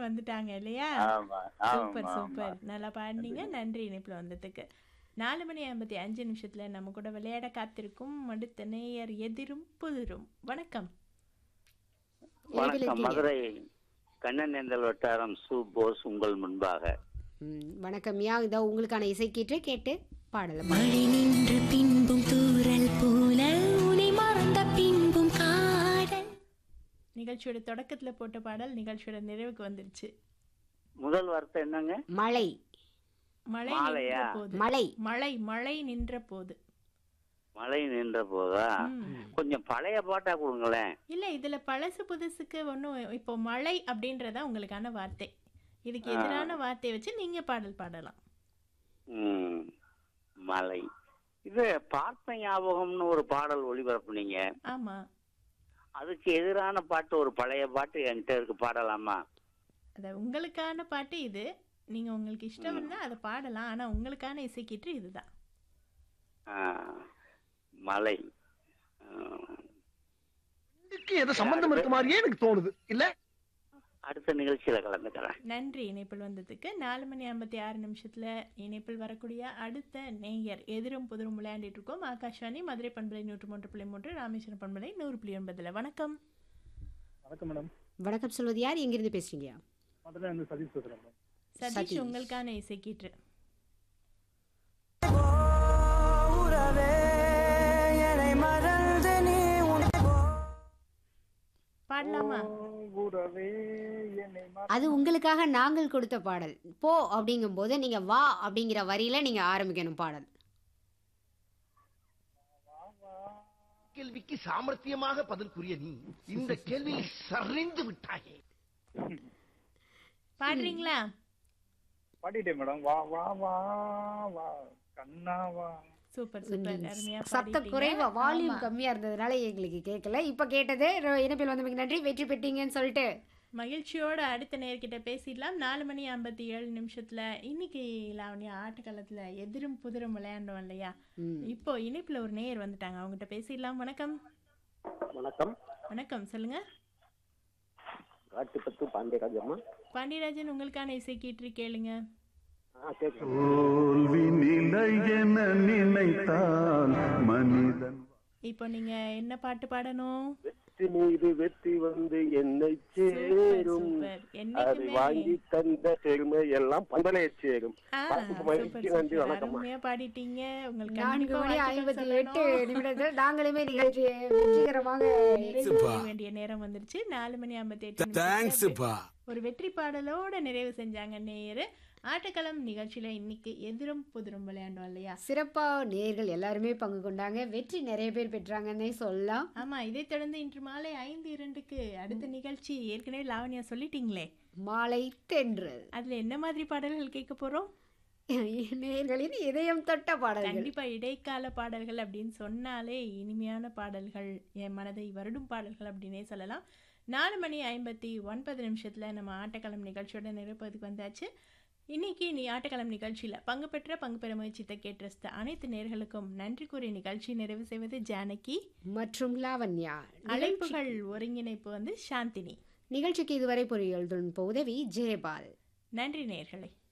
டக்குன்னு வந்துட்டாங்க இல்லையா ஆமா சூப்பர் ஆமா ஆமா சூப்பர் நல்லா பாடினீங்க நன்றி இணைப்புல வந்ததுக்கு நாலு மணி ஐம்பத்தி அஞ்சு நிமிஷத்துல நம்ம கூட விளையாட காத்திருக்கும் அடுத்த நேயர் எதிரும் புதிரும் வணக்கம் வணக்கம் மதுரை கண்ணனேந்தல் வட்டாரம் சு போஸ் உங்கள் முன்பாக ம், வணக்கம் யா இதோ உங்களுக்கான இசை கீற்று கேட்டு பாடலாம் மழை நின்று பின்பும் தூறல் போல உனை மறந்த பின்பும் காடல் நிகழ்ச்சியோட தொடக்கத்துல போட்ட பாடல் நிகழ்ச்சியோட நிறைவுக்கு வந்துருச்சு முதல் வார்த்தை என்னங்க மழை மழை மாலையா? நின்ற போது மழை மழை மழை நின்ற போது மழை நின்ற போதா ம். கொஞ்சம் பழைய பாட்டா கொடுங்களேன் இல்ல இதுல பழசு புதுசுக்கு ஒன்றும் இப்போ மழை அப்படின்றதா உங்களுக்கான வார்த்தை இதுக்கு எதிரான வார்த்தையை வச்சு நீங்க பாடல் பாடலாம் ம், மலை இது பார்த்த ஞாபகம்னு ஒரு பாடல் ஒளிபரப்புனீங்க ஆமா அதுக்கு எதிரான பாட்டு ஒரு பழைய பாட்டு என்கிட்ட இருக்கு பாடலாமா அத உங்களுக்கான பாட்டு இது நீங்க உங்களுக்கு இஷ்டம் இருந்தா அதை பாடலாம் ஆனா உங்களுக்கான இசைக்கீற்று இதுதான் ஆ, மலை ஆ, இதுக்கு ஏதோ சம்பந்தம் இருக்க மாதிரியே எனக்கு தோணுது இல்ல அடுத்த நிகழ்ச்சியில கலந்துக்கிறேன் நன்றி இணைப்பில் வந்ததுக்கு நாலு மணி ஐம்பத்தி ஆறு நிமிஷத்துல இணைப்பில் வரக்கூடிய அடுத்த நேயர் எதிரும் புதிரும் விளையாண்டிட்டு இருக்கோம் ஆகாஷ்வாணி மதுரை பண்பலை நூற்று மூன்று புள்ளி மூன்று ராமேஸ்வரம் பண்பலை நூறு புள்ளி ஒன்பதுல வணக்கம் வணக்கம் மேடம் வணக்கம் சொல்வது யார் எங்கிருந்து பேசுறீங்க மதுரை வந்து சதீஷ் பேசுறேன் மேடம் சதீஷ் சதீஷ். உங்களுக்கான இசைக்கீற்று பாடலாமா கூடவே என்னை அது உங்களுக்காக நாங்கள் கொடுத்த பாடல் போ அப்படிங்கும்போது நீங்க வா அப்படிங்கிற வரியில நீங்க ஆரம்பிக்கணும் பாடல் கேள்விக்கு சாமர்த்தியமாக பதில் கூறிய நீ இந்த கேள்வியில் சரிந்து விட்டாயே பாடுறீங்களா பாடிட்டேன் மேடம் வா வா வா வா கண்ணா வா சூப்பர் சூப்பர் அருமையா சத்த பாடிட்டீங்க. குறைவா வால்யூம் ஆமா. கம்மியா இருந்ததுனால எங்களுக்கு கேட்கல இப்ப கேட்டது ர- இணைப்பில் வந்தமைக்கு நன்றி வெற்றி பெற்றீங்கன்னு சொல்லிட்டு மகிழ்ச்சியோட அடுத்த நேர்கிட்ட பேசிடலாம் நாலு மணி ஐம்பத்தி ஏழு நிமிஷத்துல இன்னைக்கு லாவணியா ஆட்டக்காலத்துல எதிரும் புதிரும் விளையாண்டோம் இல்லையா ம். இப்போ இணைப்புல ஒரு நேயர் வந்துட்டாங்க அவங்ககிட்ட பேசிடலாம் வணக்கம் வணக்கம் வணக்கம் சொல்லுங்க காட்டுப்பத்து பாண்டியராஜ் அம்மா பாண்டியராஜன் உங்களுக்கான இசை கீற்று கேளுங்க ஆ கேட்குறேன் தோல்வி நிலை என நினைத்தான் மனிதன் இப்போ நீங்க என்ன பாட்டு பாடணும் வெற்றி மீது வெற்றி வந்து என்னை சூப்பர் சேரும் சூப்பர் அதை என்னைக்குமே வாங்கி தந்த பெருமை எல்லாம் பந்தலையை சேரும் ஆ, பாட்டுக்கு சூப்பர் மகிழ்ச்சி நன்றி சூப்பர் வணக்கம்மா அருமையா பாடிட்டீங்க உங்களுக்கு நான்கு கண்டிப்பா மணி வாழ்த்துக்கள் ஐம்பத்தி எட்டு சொல்லணும். நிமிடத்தில் நாங்களுமே நிகழ்ச்சியை வெற்றிகரமாக நிறைவு செய்ய வேண்டிய நேரம் வந்துருச்சு நாலு மணி ஐம்பத்தி எட்டு நிமிஷத்துல ஒரு வெற்றி பாடலோட நிறைவு செஞ்சாங்க நேயரு ஆட்டக்களம் நிகழ்ச்சியில இன்னைக்கு எதிரும் புதிரும் விளையாண்டோம் இல்லையா சிறப்பா நேயர்கள் எல்லாருமே பங்கு கொண்டாங்க வெற்றி நிறைய பேர் பெற்றாங்கன்னே சொல்லலாம் ஆமா இதைத் தொடர்ந்து இன்று மாலை ஐந்து இரண்டுக்கு அடுத்த நிகழ்ச்சி ஏற்கனவே லாவண்யா சொல்லிட்டீங்களே மாலை தென்றல் அதுல என்ன மாதிரி பாடல்கள் கேட்க போறோம் நேயர்களின் இதயம் தொட்ட பாடல்கள் கண்டிப்பா இடைக்கால பாடல்கள் அப்படின்னு சொன்னாலே இனிமையான பாடல்கள் என் மனதை வருடும் பாடல்கள் அப்படின்னே சொல்லலாம் நாலு மணி ஐம்பத்தி ஒன்பது நிமிஷத்துல நம்ம ஆட்டக்களம் நிகழ்ச்சியோட நிரப்பதுக்கு வந்தாச்சு இன்னைக்கு நீ ஆட்டக்களம் நிகழ்ச்சியில பங்கு பெற்ற பங்கு பெற முயற்சித்த கேட்டிருந்த அனைத்து நேர்களுக்கும் நன்றி கூறி நிகழ்ச்சி நிறைவு செய்வது ஜானகி மற்றும் லாவண்யா அழைப்புகள் ஒருங்கிணைப்பு வந்து சாந்தினி நிகழ்ச்சிக்கு இதுவரை பொறியியல் தொழில்நுட்ப உதவி ஜெயபால் நன்றி நேர்களே